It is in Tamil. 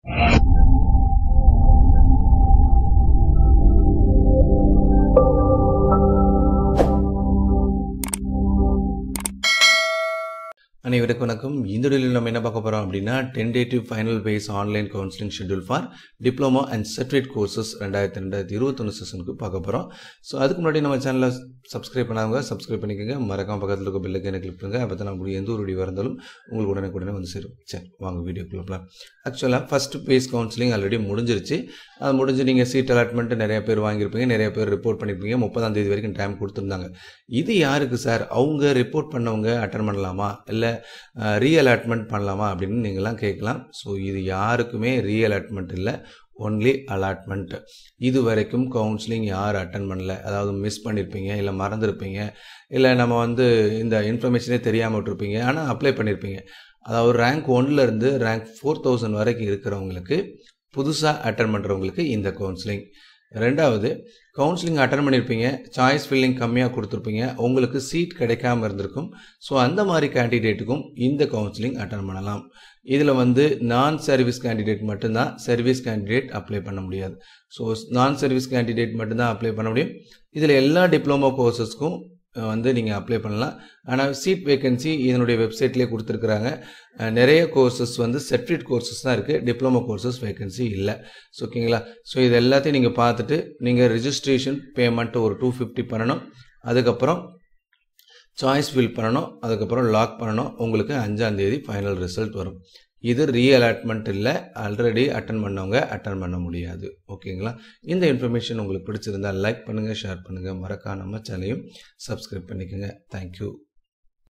அனைவருக்கும் வணக்கம் இந்த வீடியோவில் நம்ம என்ன பார்க்க போகிறோம் அப்படின்னா tentative final phase online counselling schedule for diploma and certificate courses ரெண்டாயிரத்தி ரெண்டாயிரத்தி இருபத்தொன்று செஷனுக்கு பார்க்க போகிறோம் ஸோ அதுக்கு முன்னாடி நம்ம சேனலை சப்ஸ்கிரைப் பண்ணாதவங்க சப்ஸ்கிரைப் பண்ணிக்கோங்க மறக்காம பக்கத்தில் இருக்க பெல்லுக்கு கிளிக் பண்ணுங்க அப்போ தான் நம்ம எந்த ஒரு வீடியோ இருந்தாலும் உங்களுக்கு உடனே உடனே வந்து சேரும் சரி வாங்க வீடியோக்குள்ள போகலாம் ஆக்சுவலாக ஃபஸ்ட் பேஸ் கவுன்சிலிங் ஆல்ரெடி முடிஞ்சிருச்சு அது முடிஞ்சு நீங்கள் சீட் அலாட்மெண்ட் நிறைய பேர் வாங்கியிருப்பீங்க நிறைய பேர் ரிப்போர்ட் பண்ணியிருப்பீங்க முப்பதாம் தேதி வரைக்கும் டைம் கொடுத்துருந்தாங்க இது யாருக்கு சார் அவங்க ரிப்போர்ட் பண்ணவங்க அட்டன் பண்ணலாமா இல்லை ரீ அலாட்மெண்ட் பண்ணலாமா அப்படின்னு நீங்களாம் கேட்கலாம் ஸோ இது யாருக்குமே ரீ அலாட்மெண்ட் இல்லை ஒன்லி அலாட்மெண்ட் இது வரைக்கும் கவுன்சிலிங் யார் அட்டன் பண்ணல அதாவது மிஸ் பண்ணியிருப்பீங்க இல்லை மறந்துருப்பீங்க இல்லை நம்ம வந்து இந்த இன்ஃபர்மேஷனே தெரியாமல் விட்டுருப்பீங்க ஆனால் அப்ளை பண்ணியிருப்பீங்க அதாவது ரேங்க் ஒன்லேருந்து ரேங்க் ஃபோர் தௌசண்ட் வரைக்கும் இருக்கிறவங்களுக்கு புதுசாக அட்டன் பண்ணுறவங்களுக்கு இந்த கவுன்சிலிங் ரெண்டாவது கவுன்சிலிங் அட்டன் பண்ணியிருப்பீங்க சாய்ஸ் ஃபில்லிங் கம்மியாக கொடுத்துருப்பீங்க உங்களுக்கு சீட் கிடைக்காம இருந்திருக்கும் ஸோ அந்த மாதிரி கேண்டிடேட்டுக்கும் இந்த கவுன்சிலிங் அட்டன் பண்ணலாம் இதில் வந்து நான் சர்வீஸ் கேண்டிடேட் மட்டும்தான் சர்வீஸ் கேண்டிடேட் அப்ளை பண்ண முடியாது ஸோ நான் சர்வீஸ் கேண்டிடேட் மட்டும்தான் அப்ளை பண்ண முடியும் இதில் எல்லா டிப்ளமோ கோர்சஸ்க்கும் வந்து நீங்கள் அப்ளை பண்ணலாம் ஆனால் சீட் வேகன்சி இதனுடைய வெப்சைட்லேயே கொடுத்துருக்குறாங்க நிறைய கோர்சஸ் வந்து சர்டிஃபிகேட் கோர்சஸ் தான் இருக்குது டிப்ளமோ கோர்சஸ் வேகன்சி இல்லை ஸோ ஓகேங்களா ஸோ இது எல்லாத்தையும் நீங்கள் பார்த்துட்டு நீங்கள் ரிஜிஸ்ட்ரேஷன் பேமெண்ட்டு ஒரு டூ ஃபிஃப்டி பண்ணணும் அதுக்கப்புறம் சாய்ஸ் ஃபில் பண்ணணும் அதுக்கப்புறம் லாக் பண்ணணும் உங்களுக்கு அஞ்சாந்தேதி ஃபைனல் ரிசல்ட் வரும் இது ரீ அலாட்மெண்ட் இல்லை ஆல்ரெடி அட்டன் பண்ணவங்க அட்டன் பண்ண முடியாது ஓகேங்களா இந்த இன்ஃபர்மேஷன் உங்களுக்கு பிடிச்சிருந்தா லைக் பண்ணுங்கள் ஷேர் பண்ணுங்கள் மறக்காம நம்ம சேனலையும் சப்ஸ்கிரைப் பண்ணிக்கோங்க தேங்க்யூ